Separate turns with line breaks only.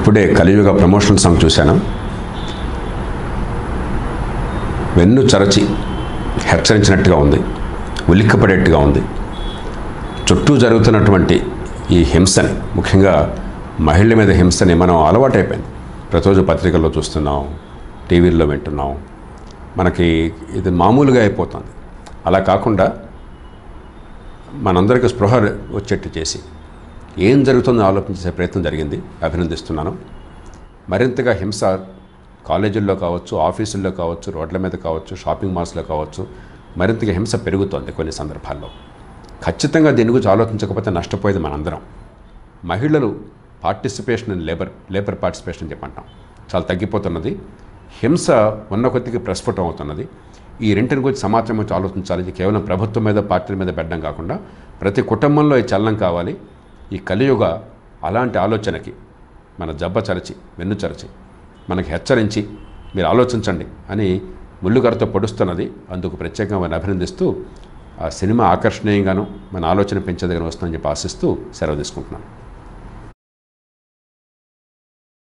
ఇప్పుడే కలియుగ promotion song చూశాను వెన్ను చరచి హెచ్చరించినట్టుగా ఉంది ఉలిక్కపడేట్టుగా ఉంది చుట్టూ జరుగుతున్నటువంటి ఈ హింసని ముఖ్యంగా మహిళల మీద హింసని మనం అలవాటైపోయింది ప్రతిరోజు పత్రికల్లో చూస్తున్నాం టీవీల్లో వింటున్నాం మనకి ఇది మామూలుగా అయిపోతుంది అలా కాకుండా మనందరికీ స్పృహ వచ్చేట్టు చేసి ఏం జరుగుతుందో ఆలోచించే ప్రయత్నం జరిగింది అభినందిస్తున్నాను మరింతగా హింస కాలేజీల్లో కావచ్చు ఆఫీసుల్లో కావచ్చు రోడ్ల మీద కావచ్చు షాపింగ్ మాల్స్లో కావచ్చు మరింతగా హింస పెరుగుతోంది కొన్ని సందర్భాల్లో ఖచ్చితంగా దీని గురించి ఆలోచించకపోతే నష్టపోయేది మనందరం మహిళలు participation in labour labour participation అని చెప్పంటాం చాలా తగ్గిపోతున్నది హింస ఉన్న కొద్దికి ప్రస్ఫుటం అవుతున్నది ఈ రెంటిని గురించి సమాజం గురించి ఆలోచించాలి ఇది కేవలం ప్రభుత్వం మీద పార్టీల మీద పెట్టడం కాకుండా ప్రతి కుటుంబంలో ఈ చలనం కావాలి ఈ కలియుగ అలాంటి ఆలోచనకి మన జబ్బ చరచి వెన్ను చరచి మనకి హెచ్చరించి మీరు ఆలోచించండి అని ముళ్ళుగారితో పొడుస్తున్నది అందుకు ప్రత్యేకంగా వారిని అభినందిస్తూ ఆ సినిమా ఆకర్షణీయంగాను మన ఆలోచన పెంచేదగిన వస్తుందని చెప్పి ఆశిస్తూ సెలవు తీసుకుంటున్నాను